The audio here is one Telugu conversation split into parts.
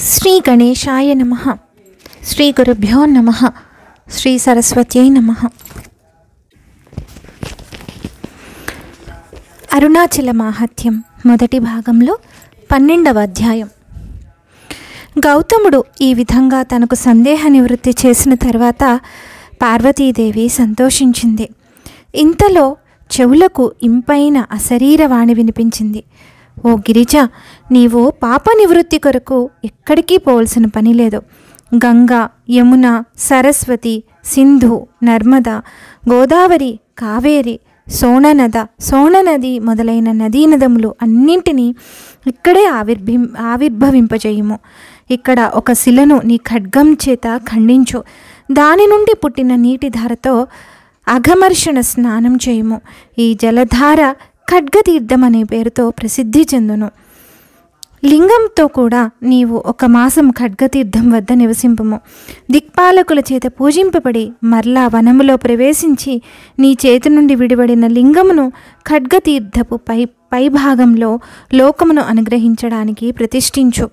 శ్రీ గణేశాయ నమ శ్రీ గురుభ్యో నమ శ్రీ సరస్వత్యై నమ అరుణాచల మాహత్యం మొదటి భాగంలో పన్నెండవ అధ్యాయం గౌతముడు ఈ విధంగా తనకు సందేహ నివృత్తి చేసిన తర్వాత పార్వతీదేవి సంతోషించింది ఇంతలో చెవులకు ఇంపైన అశరీరవాణి వినిపించింది ఓ గిరిజ నీవు పాప నివృత్తి కొరకు ఎక్కడికి పోవలసిన పని లేదు గంగా యమున సరస్వతి సింధు నర్మద గోదావరి కావేరి సోణనద సోణనది మొదలైన నదీ నదములు అన్నింటినీ ఇక్కడే ఆవిర్భి ఆవిర్భవింపజేయుము ఇక్కడ ఒక శిలను నీ ఖడ్గం చేత ఖండించు దాని నుండి పుట్టిన నీటి ధారతో అఘమర్షణ స్నానం చేయుము ఈ జలధార ఖడ్గతీర్థం అనే పేరుతో ప్రసిద్ధి చెందును లింగంతో కూడా నీవు ఒక మాసం ఖడ్గతీర్థం వద్ద నివసింపుము దిక్పాలకుల చేత పూజింపబడి మరలా వనములో ప్రవేశించి నీ చేతి నుండి విడివడిన లింగమును ఖడ్గతీర్థపు పై పై భాగంలో లోకమును అనుగ్రహించడానికి ప్రతిష్ఠించు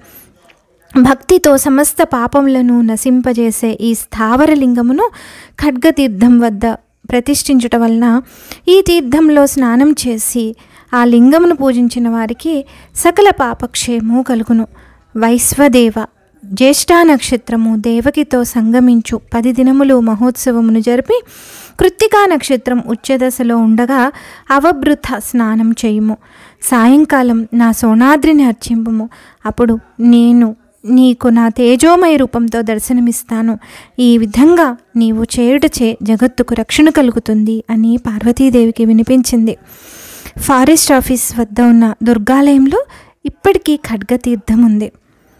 భక్తితో సమస్త పాపములను నశింపజేసే ఈ స్థావర లింగమును ఖడ్గతీర్థం వద్ద ప్రతిష్ఠించుట వలన ఈ తీర్థంలో స్నానం చేసి ఆ లింగమును పూజించిన వారికి సకల పాపక్షేమము కలుగును వైశ్వదేవ జ్యేష్ఠా నక్షత్రము దేవకితో సంగమించు పది దినములు మహోత్సవమును జరిపి కృత్తికా నక్షత్రం ఉచ్చదశలో ఉండగా అవభృత స్నానం చేయుము సాయంకాలం నా సోనాద్రిని అర్చింపుము అప్పుడు నేను నీకు నా తేజోమయ రూపంతో దర్శనమిస్తాను ఈ విధంగా నీవు చేయుటచే జగత్తుకు రక్షణ కలుగుతుంది అని పార్వతీదేవికి వినిపించింది ఫారెస్ట్ ఆఫీస్ వద్ద ఉన్న దుర్గాలయంలో ఇప్పటికీ ఖడ్గతీర్థం ఉంది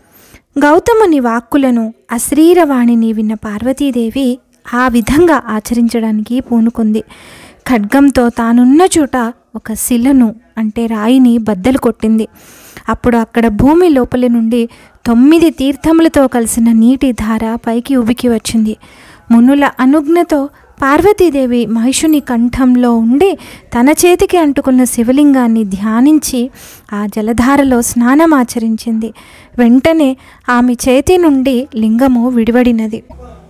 గౌతముని వాక్కులను అశ్రీరవాణిని విన్న పార్వతీదేవి ఆ విధంగా ఆచరించడానికి పూనుకుంది ఖడ్గంతో తానున్న చోట ఒక శిలను అంటే రాయిని బద్దలు కొట్టింది అప్పుడు అక్కడ భూమి లోపలి నుండి తొమ్మిది తీర్థములతో కలిసిన నీటి ధార పైకి ఉబికి వచ్చింది మునుల అనుజ్ఞతో పార్వతీదేవి మహిషుని కంఠంలో ఉండి తన చేతికి అంటుకున్న శివలింగాన్ని ధ్యానించి ఆ జలధారలో స్నానమాచరించింది వెంటనే ఆమె చేతి నుండి లింగము విడివడినది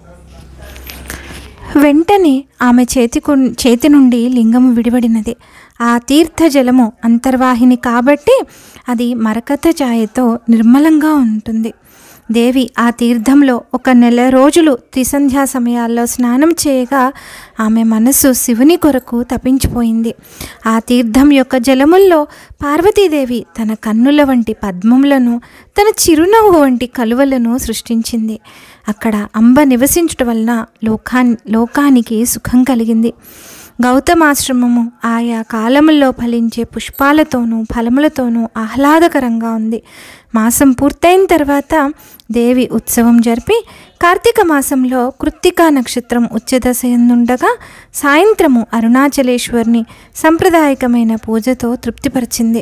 వెంటనే ఆమె చేతికు చేతి నుండి లింగము విడివడినది ఆ తీర్థ జలము అంతర్వాహిని కాబట్టి అది మరకత ఛాయతో నిర్మలంగా ఉంటుంది దేవి ఆ తీర్థంలో ఒక నెల రోజులు త్రిసంధ్యా సమయాల్లో స్నానం చేయగా ఆమె మనస్సు శివుని కొరకు తపించిపోయింది ఆ తీర్థం యొక్క జలముల్లో పార్వతీదేవి తన కన్నుల వంటి పద్మములను తన చిరునవ్వు వంటి కలువలను సృష్టించింది అక్కడ అంబ నివసించటం వలన లోకా లోకానికి సుఖం కలిగింది గౌతమాశ్రమము ఆయా కాలముల్లో ఫలించే పుష్పాలతోనూ ఫలములతోనూ ఆహ్లాదకరంగా ఉంది మాసం పూర్తయిన తర్వాత దేవి ఉత్సవం జరిపి కార్తీక మాసంలో కృత్తికా నక్షత్రం ఉచ్చదశ ఎందుండగా సాయంత్రము అరుణాచలేశ్వర్ని సంప్రదాయకమైన పూజతో తృప్తిపరిచింది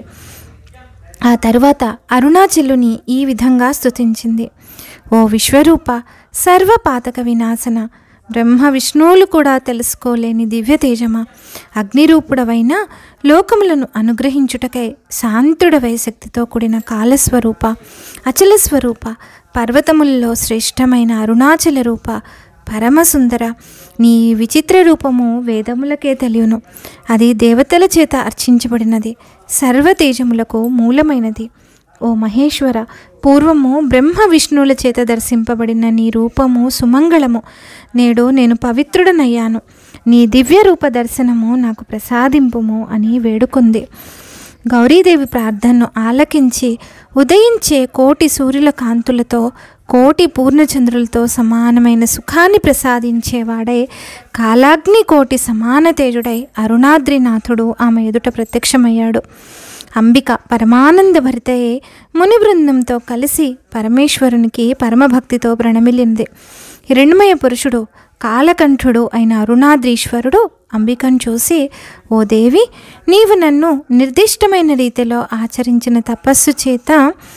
ఆ తరువాత అరుణాచలుని ఈ విధంగా స్తుతించింది ఓ విశ్వరూప సర్వపాతక వినాశన బ్రహ్మ విష్ణువులు కూడా తెలుసుకోలేని దివ్య తేజమా అగ్నిరూపుడవైన లోకములను అనుగ్రహించుటకై శాంతుడవై శక్తితో కూడిన కాలస్వరూప అచల స్వరూప పర్వతములలో శ్రేష్టమైన అరుణాచల రూప పరమసుందర నీ విచిత్ర రూపము వేదములకే తెలియను అది దేవతల చేత అర్చించబడినది సర్వతేజములకు మూలమైనది ఓ మహేశ్వర పూర్వము బ్రహ్మ విష్ణువుల చేత దర్శింపబడిన నీ రూపము సుమంగళము నేడు నేను పవిత్రుడనయ్యాను నీ దివ్య రూప దర్శనము నాకు ప్రసాదింపుము అని వేడుకుంది గౌరీదేవి ప్రార్థనను ఆలకించి ఉదయించే కోటి సూర్యుల కాంతులతో కోటి పూర్ణచంద్రులతో సమానమైన సుఖాన్ని ప్రసాదించేవాడై కాలాగ్ని కోటి సమాన తేజుడై అరుణాద్రినాథుడు ఆమె ఎదుట ప్రత్యక్షమయ్యాడు అంబిక పరమానంద భరితయే ముని బృందంతో కలిసి పరమేశ్వరునికి పరమభక్తితో ప్రణమిల్లింది హిరణ్మయ పురుషుడు కాలకంఠుడు అయిన అరుణాద్రీశ్వరుడు అంబికను చూసి ఓ దేవి నీవు నన్ను నిర్దిష్టమైన రీతిలో ఆచరించిన తపస్సు చేత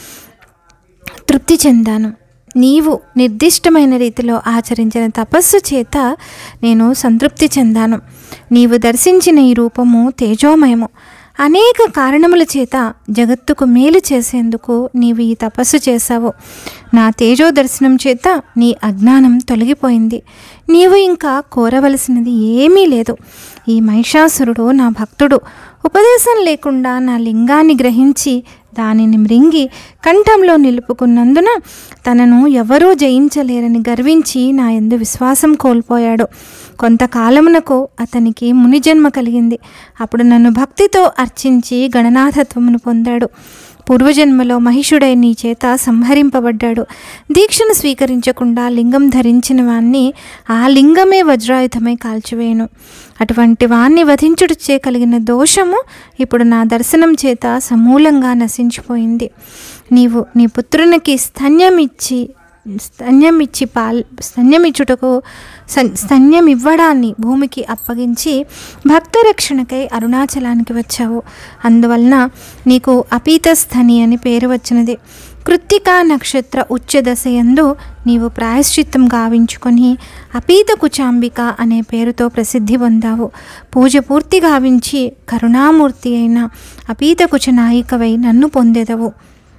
తృప్తి చెందాను నీవు నిర్దిష్టమైన రీతిలో ఆచరించిన తపస్సు చేత నేను సంతృప్తి చెందాను నీవు దర్శించిన ఈ రూపము తేజోమయము అనేక కారణముల చేత జగత్తుకు మేలు చేసేందుకు నీవు ఈ తపస్సు చేశావు నా తేజో దర్శనం చేత నీ అజ్ఞానం తొలగిపోయింది నీవు ఇంకా కోరవలసినది ఏమీ లేదు ఈ మహిషాసురుడు నా భక్తుడు ఉపదేశం లేకుండా నా లింగాన్ని గ్రహించి దానిని మృంగి కంఠంలో నిలుపుకున్నందున తనను ఎవరూ జయించలేరని గర్వించి నా ఎందు విశ్వాసం కోల్పోయాడు కొంతకాలమునకు అతనికి మునిజన్మ కలిగింది అప్పుడు నన్ను భక్తితో అర్చించి గణనాథత్వమును పొందాడు పూర్వజన్మలో మహిషుడై నీ చేత సంహరింపబడ్డాడు దీక్షను స్వీకరించకుండా లింగం ధరించిన వాణ్ణి ఆ లింగమే వజ్రాయుధమై కాల్చివేయను అటువంటి వాణ్ణి వధించుటచే కలిగిన దోషము ఇప్పుడు నా దర్శనం చేత సమూలంగా నశించిపోయింది నీవు నీ పుత్రునికి స్తన్యమిచ్చి స్తన్యమిచ్చి పాల్ స్తన్యమిచ్చుటకు సన్- స్తన్యం ఇవ్వడాన్ని భూమికి అప్పగించి భక్త రక్షణకై అరుణాచలానికి వచ్చావు అందువలన నీకు అపీతస్థని అని పేరు వచ్చినది కృత్తికా నక్షత్ర ఉచ్చ దశయందు నీవు ప్రాయశ్చిత్తం గావించుకొని అపీత కుచాంబిక అనే పేరుతో ప్రసిద్ధి పొందావు పూజ పూర్తి గావించి కరుణామూర్తి అయిన అపీత కుచ నాయికవై నన్ను పొందెదవు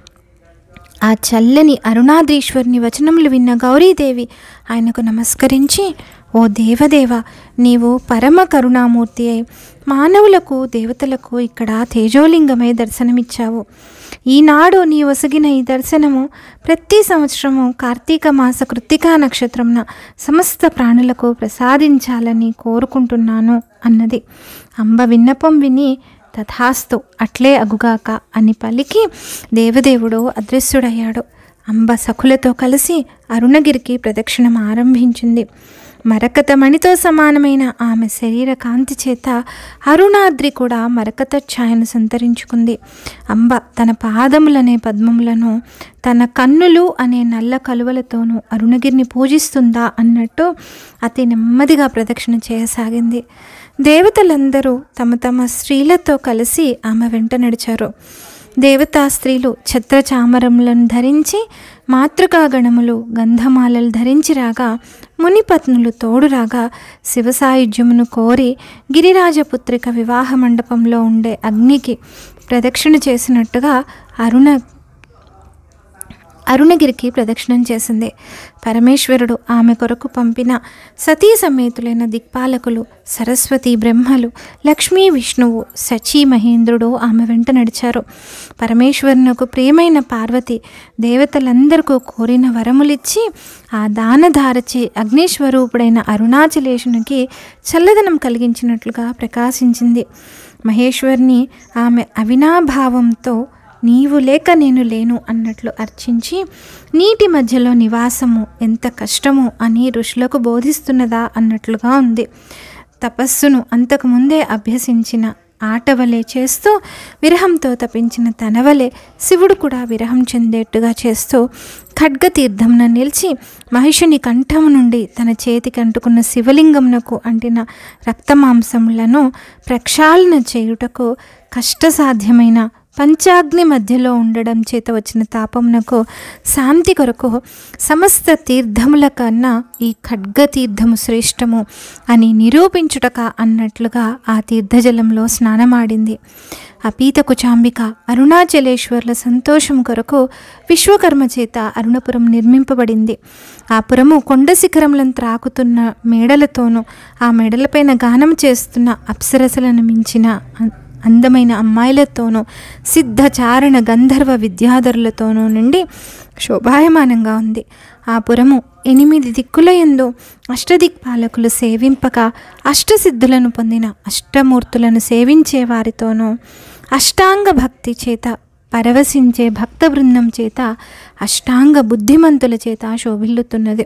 ఆ చల్లని అరుణాద్రీశ్వరుని వచనములు విన్న గౌరీదేవి ఆయనకు నమస్కరించి ఓ దేవదేవ నీవు పరమ కరుణామూర్తి అయి మానవులకు దేవతలకు ఇక్కడ తేజోలింగమై దర్శనమిచ్చావు ఈనాడు నీ ఒసగిన ఈ దర్శనము ప్రతి సంవత్సరము కార్తీక మాస కృత్తికా నక్షత్రమున సమస్త ప్రాణులకు ప్రసాదించాలని కోరుకుంటున్నాను అన్నది అంబ విన్నపం విని తథాస్తు అట్లే అగుగాక అని పలికి దేవదేవుడు అదృశ్యుడయ్యాడు అంబ సఖులతో కలిసి అరుణగిరికి ప్రదక్షిణం ఆరంభించింది మరకత మణితో సమానమైన ఆమె శరీర కాంతి చేత అరుణాద్రి కూడా మరకత ఛాయను సంతరించుకుంది అంబ తన పాదములనే పద్మములను తన కన్నులు అనే నల్ల కలువలతోనూ అరుణగిరిని పూజిస్తుందా అన్నట్టు అతి నెమ్మదిగా ప్రదక్షిణ చేయసాగింది దేవతలందరూ తమ తమ స్త్రీలతో కలిసి ఆమె వెంట నడిచారు దేవతా స్త్రీలు ఛత్రచామరములను ధరించి మాతృకాగణములు గంధమాలలు ధరించి రాగా మునిపత్నులు తోడు రాగా శివసాయుధ్యమును కోరి గిరిరాజపుత్రిక వివాహ మండపంలో ఉండే అగ్నికి ప్రదక్షిణ చేసినట్టుగా అరుణ అరుణగిరికి ప్రదక్షిణం చేసింది పరమేశ్వరుడు ఆమె కొరకు పంపిన సతీ సమేతులైన దిక్పాలకులు సరస్వతి బ్రహ్మలు లక్ష్మీ విష్ణువు సచీ మహేంద్రుడు ఆమె వెంట నడిచారు పరమేశ్వరునకు ప్రియమైన పార్వతి దేవతలందరికీ కోరిన వరములిచ్చి ఆ దానధారచే అగ్నిస్వరూపుడైన అరుణాచలేశునికి చల్లదనం కలిగించినట్లుగా ప్రకాశించింది మహేశ్వరిని ఆమె అవినాభావంతో నీవు లేక నేను లేను అన్నట్లు అర్చించి నీటి మధ్యలో నివాసము ఎంత కష్టము అని ఋషులకు బోధిస్తున్నదా అన్నట్లుగా ఉంది తపస్సును అంతకుముందే అభ్యసించిన ఆటవలే చేస్తూ విరహంతో తపించిన తనవలే శివుడు కూడా విరహం చెందేట్టుగా చేస్తూ ఖడ్గ తీర్థంన నిలిచి మహిషుని కంఠము నుండి తన చేతికి అంటుకున్న శివలింగమునకు అంటిన రక్తమాంసములను ప్రక్షాళన చేయుటకు కష్టసాధ్యమైన పంచాగ్ని మధ్యలో ఉండడం చేత వచ్చిన తాపమునకు శాంతి కొరకు సమస్త తీర్థముల కన్నా ఈ ఖడ్గ తీర్థము శ్రేష్టము అని నిరూపించుటక అన్నట్లుగా ఆ తీర్థజలంలో స్నానమాడింది అపీత కుచాంబిక అరుణాచలేశ్వర్ల సంతోషం కొరకు విశ్వకర్మ చేత అరుణపురం నిర్మింపబడింది ఆ పురము కొండ శిఖరములను త్రాకుతున్న మేడలతోనూ ఆ మేడలపైన గానం చేస్తున్న అప్సరసలను మించిన అ- అందమైన అమ్మాయిలతోనూ సిద్ధచారణ గంధర్వ విద్యాధరులతోనూ నుండి శోభాయమానంగా ఉంది ఆ పురము ఎనిమిది దిక్కుల యందు అష్టదిక్పాలకులు సేవింపక అష్టసిద్ధులను పొందిన అష్టమూర్తులను సేవించే వారితోనూ అష్టాంగ భక్తి చేత పరవశించే భక్త బృందం చేత అష్టాంగ బుద్ధిమంతుల చేత శోభిల్లుతున్నది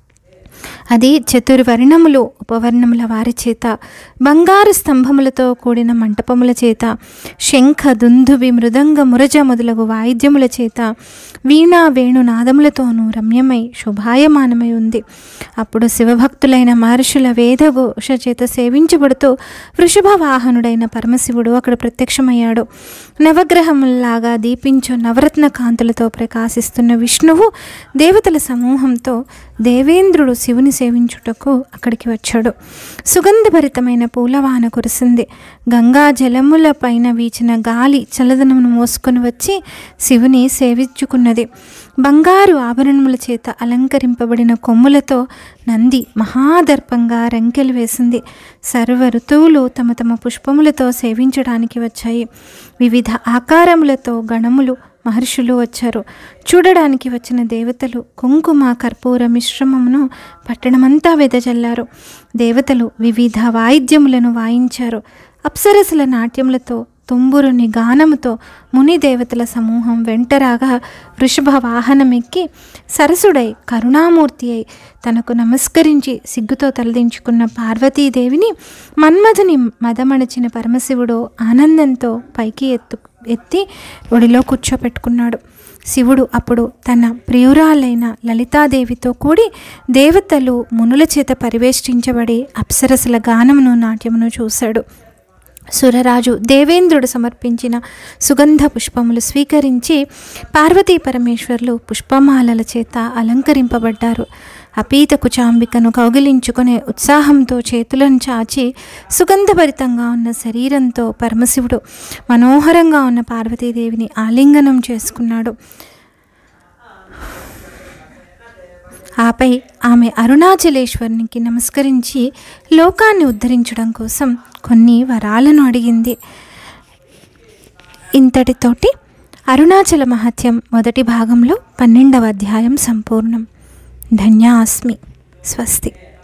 అది చతుర్వర్ణములు ఉపవర్ణముల వారి చేత బంగారు స్తంభములతో కూడిన మంటపముల చేత శంఖ దుందుబి మృదంగ మురజ మొదలగు వాయిద్యముల చేత వీణా వేణునాదములతోనూ రమ్యమై శుభాయమానమై ఉంది అప్పుడు శివభక్తులైన మహర్షుల వేదఘోష చేత సేవించబడుతూ వృషభ వాహనుడైన పరమశివుడు అక్కడ ప్రత్యక్షమయ్యాడు నవగ్రహముల్లాగా దీపించు నవరత్న కాంతులతో ప్రకాశిస్తున్న విష్ణువు దేవతల సమూహంతో దేవేంద్రుడు శివుని సేవించుటకు అక్కడికి వచ్చాడు సుగంధభరితమైన పూలవాన కురిసింది గంగా జలముల పైన వీచిన గాలి చల్లదనమును మోసుకొని వచ్చి శివుని సేవించుకున్నది బంగారు ఆభరణముల చేత అలంకరింపబడిన కొమ్ములతో నంది మహాదర్పంగా రంకెలు వేసింది సర్వ ఋతువులు తమ తమ పుష్పములతో సేవించడానికి వచ్చాయి వివిధ ఆకారములతో గణములు మహర్షులు వచ్చారు చూడడానికి వచ్చిన దేవతలు కుంకుమ కర్పూర మిశ్రమమును పట్టణమంతా వెదజల్లారు దేవతలు వివిధ వాయిద్యములను వాయించారు అప్సరసుల నాట్యములతో తుంబురుని గానముతో ముని దేవతల సమూహం వెంటరాగా వృషభ వాహనమెక్కి సరసుడై కరుణామూర్తి అయి తనకు నమస్కరించి సిగ్గుతో తలదించుకున్న పార్వతీదేవిని మన్మథుని మదమణచిన పరమశివుడు ఆనందంతో పైకి ఎత్తు ఎత్తి ఒడిలో కూర్చోపెట్టుకున్నాడు శివుడు అప్పుడు తన ప్రియురాలైన లలితాదేవితో కూడి దేవతలు మునుల చేత పరివేష్టించబడి అప్సరసల గానమును నాట్యమును చూశాడు సురరాజు దేవేంద్రుడు సమర్పించిన సుగంధ పుష్పములు స్వీకరించి పార్వతీ పరమేశ్వర్లు పుష్పమాలల చేత అలంకరింపబడ్డారు అపీత కుచాంబికను కౌగిలించుకునే ఉత్సాహంతో చేతులను చాచి సుగంధభరితంగా ఉన్న శరీరంతో పరమశివుడు మనోహరంగా ఉన్న పార్వతీదేవిని ఆలింగనం చేసుకున్నాడు ఆపై ఆమె అరుణాచలేశ్వరునికి నమస్కరించి లోకాన్ని ఉద్ధరించడం కోసం కొన్ని వరాలను అడిగింది ఇంతటితోటి అరుణాచల మహత్యం మొదటి భాగంలో పన్నెండవ అధ్యాయం సంపూర్ణం ధన్యాస్మి స్వస్తి